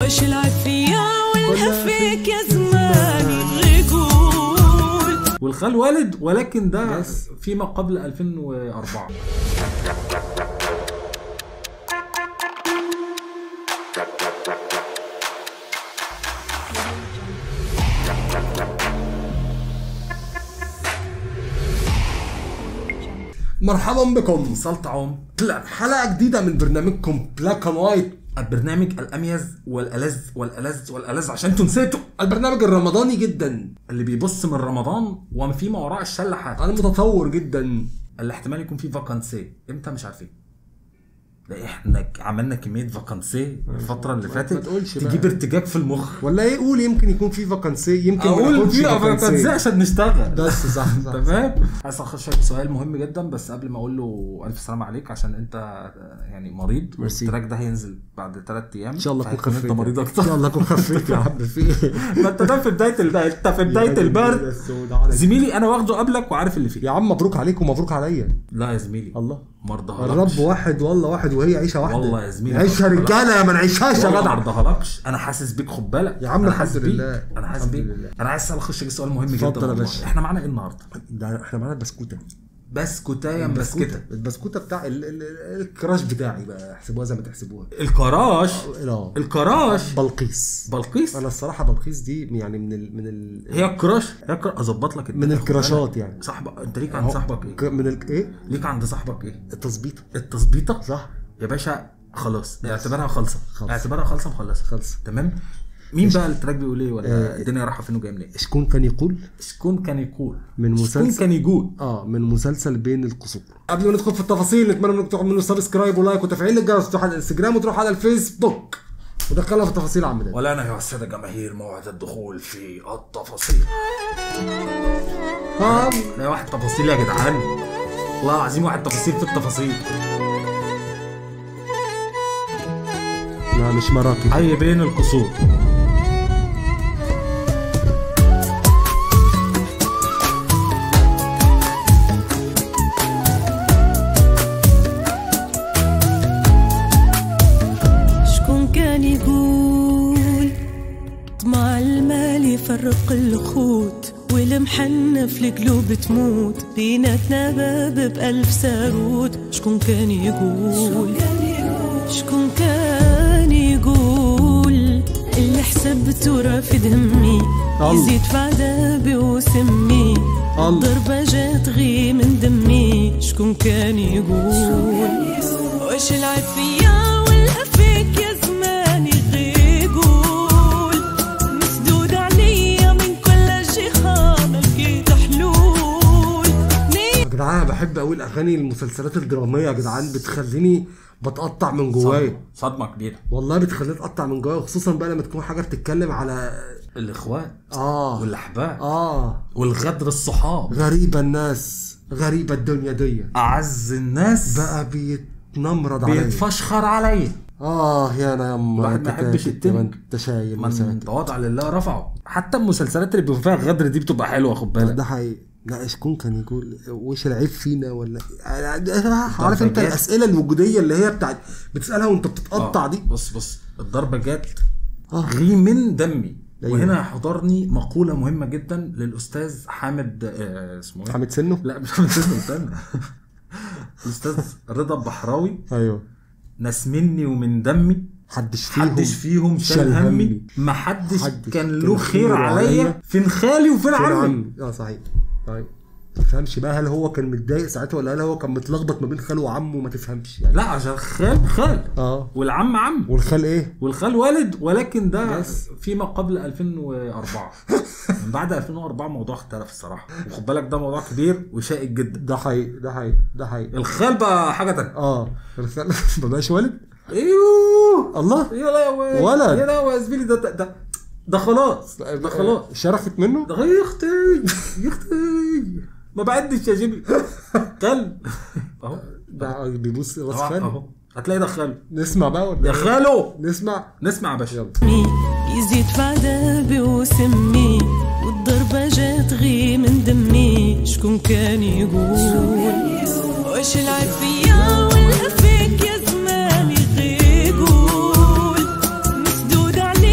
واش العب فيا والهف فيك يا زماني غيقول والخال والد ولكن ده بس. فيما قبل 2004 مرحبا بكم صلت عم لا حلقه جديده من برنامجكم بلاك اند وايت البرنامج الاميز والالذ والالذ والالذ عشان انتوا نسيتوا البرنامج الرمضاني جدا اللي بيبص من رمضان وما في ما وراء الشله حاجه انا متطور جدا اللي احتمال يكون فيه فاكانسي امتى مش عارفين لا احنا عملنا كميه فاكانسي الفتره اللي ما فاتت تقولش بقى. تجيب ارتجاج في المخ ولا ايه قول يمكن يكون في فاكانسي يمكن ما اقول ناخدش في فاكانسي عشان نشتغل بس صح صح تمام عايز اخش سؤال مهم جدا بس قبل ما اقول له الف سلامه عليك عشان انت يعني مريض ميرسي. والتراك ده هينزل بعد ثلاث ايام ان شاء الله اكون فهيكون خفيت انت مريض ان اكتر شاء الله اكون خفيت يا عم في ايه ما انت ده في بدايه الب... انت في بدايه البرد زميلي انا واخده قبلك وعارف اللي فيه يا عم مبروك عليك ومبروك عليا لا يا زميلي الله ما ارضاهالكش الرب واحد والله واحد وهي عيشه واحده والله يا زميلي عيشها رجاله ما نعيشهاش يا والله ما جدع ارضاهالكش انا حاسس بيك خد بالك يا عم أنا الحمد حاسس بيك. لله. انا حاسس الحمد بيك لله. انا عايز اسال اخش سؤال مهم جدا اتفضل يا والله. باشا. احنا معانا ايه النهارده ده احنا معانا بسكوته بسكوتايه مسكته البسكوته بتاع ال- ال- ال- الكراش بتاعي بقى احسبوها زي ما تحسبوها الكراش لا الكراش بلقيس بلقيس انا الصراحه بلقيس دي يعني من ال من ال هي الكراش هي الكراش اظبط لك من الدنيا، خد الكراشات بالك. يعني صاحبك انت ليك عند أهو. صاحبك ايه ك- من ال ايه ليك عند صاحبك ايه التظبيط التظبيطه صح يا باشا خلاص اعتبرها خالصه خلص. اعتبرها خالصه مخلصه خلص تمام مين بقى التراك بيقول ايه ولا آه، الدنيا رايحه فين وجايه منين شكون كان يقول شكون كان يقول من شكون مسلسل كان يقول اه من مسلسل بين القصور قبل ما ندخل في التفاصيل نتمنى انكم تعملوا سبسكرايب ولايك وتفعيل الجرس وتروح على الانستجرام وتروح على الفيسبوك ودخلنا في التفاصيل يا عم ده والان يا الساده جماهير موعد الدخول في التفاصيل ها لا واحد تفاصيل يا جدعان والله العظيم واحد تفاصيل في التفاصيل لا مش مراكب حي بين القصور شكون كان يقول طمع المال يفرق الخوت والمحنة في القلوب تموت بيناتنا باب بألف ساروت شكون كان يقول شكون كان يقول اللي حسبته رافد همي الله. يزيد في عذابي وسمي الله. ضربة جات غي من دمي شكون كان يقول واش العب فيا ولا فيك يا زماني غي يقول مسدود عليا من كل جهة ما لقيت حلول يا جدعان انا بحب قوي الاغاني المسلسلات الدراميه يا جدعان بتخليني بتقطع من جوايا صدمه كبيره والله بتخليني اتقطع من جوايا خصوصا بقى لما تكون حاجه بتتكلم على الاخوات اه والاحباب اه والغدر الصحاب غريبه الناس غريبه الدنيا دي اعز الناس بقى بيتنمرض عليا بيتفشخر عليا اه يا انا يما الواحد ما أنت يحبش كاتب، التنك. انت شايل من مساتر. تواضع لله رفعه حتى المسلسلات اللي بيبقى فيها غدر دي بتبقى حلوه خد بالك ده حقيقي لا شكون كان يقول وش العيب فينا ولا عارف انت جات. الاسئله الوجوديه اللي هي بتاعت بتسالها وانت بتتقطع آه، دي بص بص الضربه جت اه غي من دمي أيوة. وهنا حضرني مقوله مهمه جدا للاستاذ حامد آه، اسمه ايه؟ حامد سنه لا مش حامد سنه استنى الاستاذ رضا البحراوي ايوه ناس مني ومن دمي حدش فيهم محدش فيهم شال شال همي همي. محدش محدش كان كان له خير خيره عليا عليا. فين خالي وفين فين عمي عمي اه صحيح طيب ما تفهمش بقى هل هو كان متضايق ساعتها ولا هل هو كان متلخبط ما بين خاله وعمه ما تفهمش يعني لا عشان خال خال اه والعم عم والخال ايه والخال والد ولكن ده بس. فيما قبل 2004 من بعد 2004 الموضوع اختلف الصراحه وخد بالك ده موضوع كبير وشائك جدا ده حقيقي ده حقيقي ده حقيقي الخال بقى حاجه تانية اه الخال ما بقاش والد ايوه الله يا لهوي ولد. يا لهوي يا زميلي ده ده ده, ده خلاص ده خلاص شرفت منه ده يا اختي يا اختي ما بعدش يا جيبي كلب اهو ده بيبوس راس اهو خال اهو هتلاقي ده خاله نسمع بقى ولا يا إيه؟ خالو نسمع نسمع يا باشا يلا يزيد في عذابي وسمي والضربة جات غي من دمي شكون كان يقول واش العب فيا ولا فيك يا زماني غي يقول مسدود عليا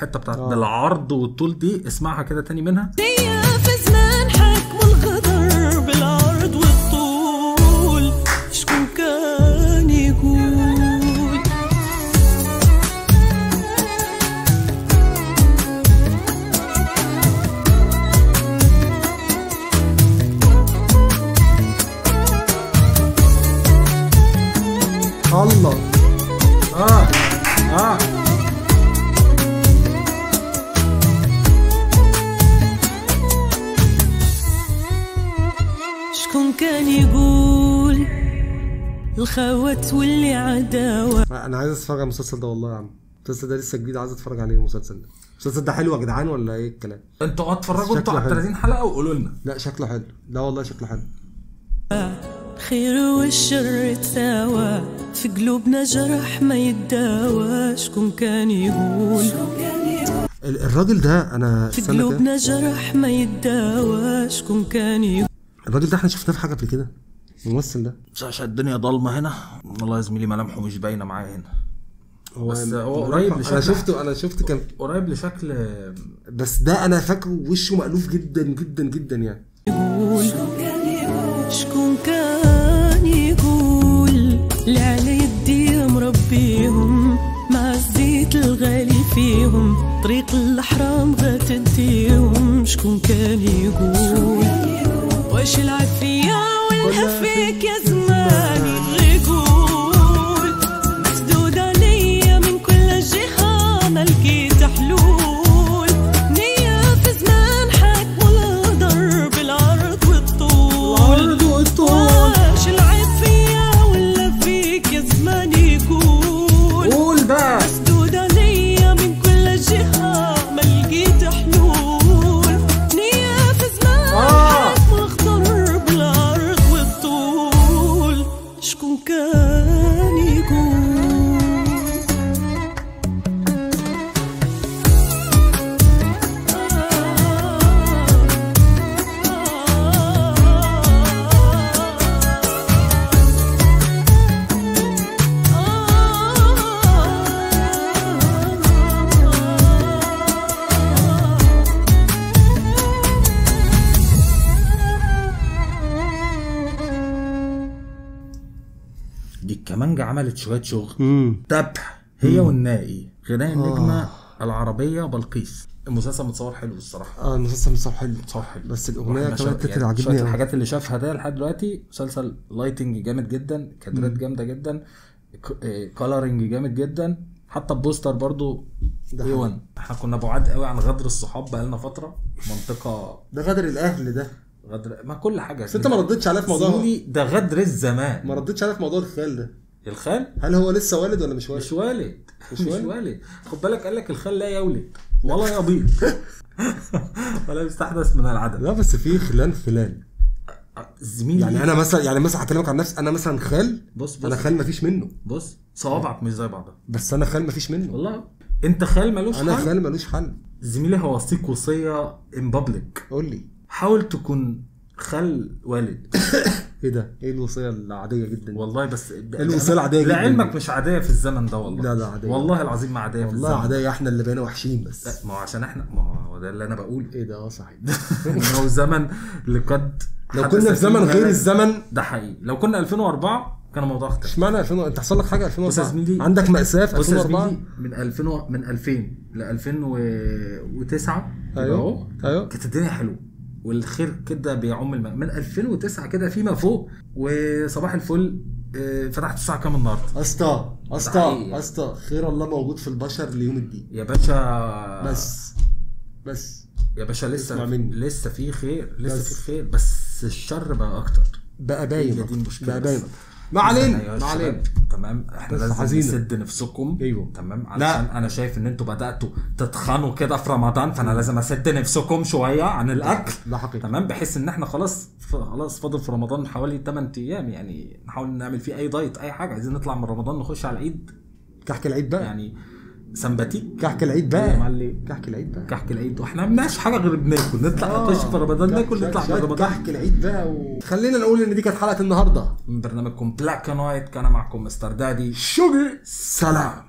الحته بتاعت بالعرض والطول دي اسمعها كده تاني منها ليا في زمان حكم الغدر بالعرض والطول شكون كان يقول الله اه اه شكون كان يقول الخوات واللي عداوة انا عايز اتفرج على المسلسل ده والله يا عم المسلسل ده لسه جديد عايز اتفرج عليه المسلسل ده المسلسل ده حلو يا جدعان ولا ايه الكلام انتوا اتفرجوا انتوا شكله على حلو. 30 حلقه وقولوا لنا لا شكله حلو لا والله شكله حلو خير والشر تساوى في قلوبنا جرح ما يداوى شكون كان يقول ال- الراجل ده انا في استنى كده. قلوبنا جرح ما يداوى شكون كان يقول الراجل ده احنا شفناه في حاجه قبل كده الممثل ده مش عشان الدنيا ضلمه هنا والله يا زميلي ملامحه مش باينه معايا هنا هو بس هو قريب انا لشكل شفته انا شفت كان قريب لشكل بس ده انا فاكره وشه مألوف جدا جدا جدا يعني يقول شكون كان يقول اللي على يدي مربيهم مع الزيت الغالي فيهم طريق الحرام غتديهم شكون كان يقول واش العب فيا ولا فيك يا زماني يقول مسدود عليا من كل جهة ما لقيت حلول نية في زمان حكم الغدر بالعرض والطول واش العيب فيا ولا فيك يا زمان يقول قول بقى مسدود عليا من كل جهة ما لقيت حلول نية في زمان آه. حكم الغدر بالعرض والطول شكون كان يقول دي الكمانجة عملت شويه شغل امم تبح هي والنائي غناء النجمه العربيه بلقيس المسلسل متصور حلو الصراحه اه المسلسل متصور حلو متصور حلو بس الاغنيه واحنا كمان شا- التتر يعني عاجبني شويه أوي. الحاجات اللي شافها ده لحد دلوقتي مسلسل لايتنج جامد جدا كادرات جامده جدا كولرنج جامد جدا حتى البوستر برضو ده اي 1 احنا كنا بعاد قوي عن غدر الصحاب بقالنا فتره منطقه ده غدر الاهل ده غدر ما كل حاجه بس انت ما ردتش عليا في موضوع زميلي ده غدر الزمان ما ردتش عليا في موضوع الخال ده الخال هل هو لسه والد ولا مش والد؟ مش والد مش والد؟ والد خد بالك قال لك الخال لا يولد ولا يبيض ولا يستحدث من العدم لا بس في خلان خلان زميلي يعني انا مثلا يعني مثلا هكلمك عن نفسي انا مثلا خال بص بص انا خال مفيش منه بص صوابعك مش زي بعضها بس انا خال مفيش منه والله انت خال ملوش انا حل خال ملوش حل زميلي هوصيك وصيه ان بابليك قول لي حاول تكون خال والد ايه ده؟ ايه الوصيه العاديه جدا دي؟ والله بس الوصية العادية جدا. لعلمك مش عاديه في الزمن ده والله لا، لا، عادية. والله العظيم ما عاديه في والله الزمن عاديه احنا اللي بقينا وحشين بس لا، ما هو عشان احنا ما هو ده اللي انا بقوله ايه ده اه صحيح ان هو زمن لقد لو حدث كنا في زمن فيه غير ما- الزمن ده حقيقي لو كنا 2004 كان الموضوع اختلف اشمعنى 2000 انت حصل لك حاجه بص يا 2004 زميلي عندك مأساة في بص يا 2004 زميلي من 2000 و- من 2000 ل 2009 أيوه. اهو أيوه. كانت الدنيا حلوه والخير كده بيعم الم... من 2009 كده فيما فوق وصباح الفل آه، فتحت الساعه كام النهارده اسطى اسطى صحيح. اسطى خير الله موجود في البشر ليوم الدين يا باشا بس بس يا باشا لسه اسمع مني. لسه في خير لسه بس. في خير بس الشر بقى اكتر بقى باين هي دي أكتر. المشكله بقى بس. باين ما علينا أيوة يا ما علينا شباب، تمام احنا بس لازم حزينة. نسد نفسكم أيوه. تمام لا. علشان انا شايف ان انتوا بداتوا تتخنوا كده في رمضان فانا لازم اسد نفسكم شويه عن الاكل ده حقيقي تمام بحيث ان احنا خلاص ف- خلاص فاضل في رمضان حوالي 8 ايام يعني نحاول نعمل فيه اي دايت اي حاجه عايزين نطلع من رمضان نخش على العيد كحك العيد بقى يعني سمباتيك كحك العيد إيه يا بقى معلم كحك العيد بقى كحك العيد واحنا ما عملناش حاجه غير بناكل نطلع نخش في رمضان ناكل نطلع من شوية رمضان كحك العيد بقى و... خلينا نقول ان دي كانت حلقه النهارده من برنامجكم بلاك اند وايت كان معكم مستر دادي شوجي سلام